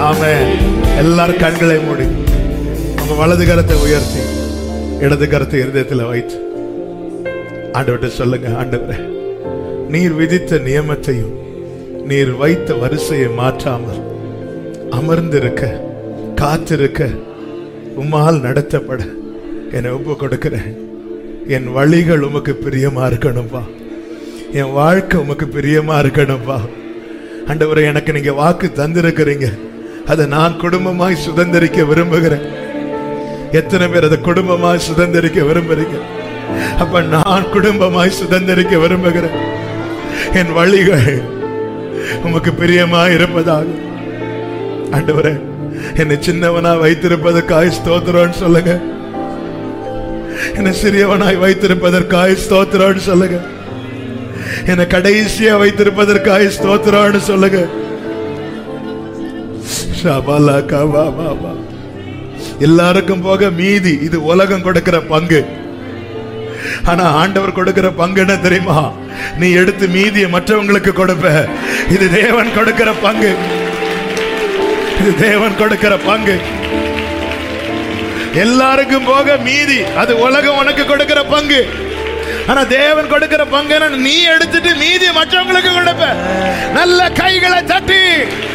ஆமென் எல்லாரும் கண்களை மூடி உங்க வலது கரத்தை உயர்த்தி இடது கரத்தை இருதயத்தில் வைத்து ஆண்டவர்கிட்ட சொல்லுங்க ஆண்டவரே நீர் விதித்த நியமத்தையும் நீர் வைத்த வரிசையை மாற்றாமல் அமர்ந்திருக்க காத்திருக்க உம்மால் நடத்தப்பட என்னை ஒப்பு கொடுக்கிறேன் என் வழிகள் உமக்கு பிரியமா இருக்கணும்பா என் வாழ்க்கை உமக்கு பிரியமா இருக்கணும்பா ஆண்டவரே எனக்கு நீங்க வாக்கு தந்திருக்கிறீங்க அதை நான் குடும்பமாய் சுதந்திரிக்க விரும்புகிறேன் எத்தனை பேர் அதை குடும்பமாய் சுதந்திரிக்க விரும்புறீங்க அப்ப நான் குடும்பமாய் சுதந்திரிக்க விரும்புகிறேன் என் வழிகள் உமக்கு பிரியமா இருப்பதாக ஆண்டவரே என்னை சின்னவனா வைத்திருப்பதற்காய் ஸ்தோத்திரம்னு சொல்லுங்க என்னை சிறியவனாய் வைத்திருப்பதற்காய் ஸ்தோத்திரம்னு சொல்லுங்க என்னை கடைசியா வைத்திருப்பதற்காய் ஸ்தோத்திரம்னு சொல்லுங்க ஷபலா கபா பாபா. எல்லாருக்கும் போக மீதி இது உலகம் கொடுக்கிற பங்கு ஆனா ஆண்டவர் கொடுக்கிற பங்கு என்ன தெரியுமா நீ எடுத்து மீதியை மற்றவங்களுக்கு கொடுப்ப இது தேவன் கொடுக்கிற பங்கு இது தேவன் கொடுக்கிற பங்கு எல்லாருக்கும் போக மீதி அது உலகம் உனக்கு கொடுக்கிற பங்கு ஆனா தேவன் கொடுக்கிற பங்கு நீ எடுத்துட்டு மீதி மற்றவங்களுக்கு கொடுப்ப நல்ல கைகளை தட்டி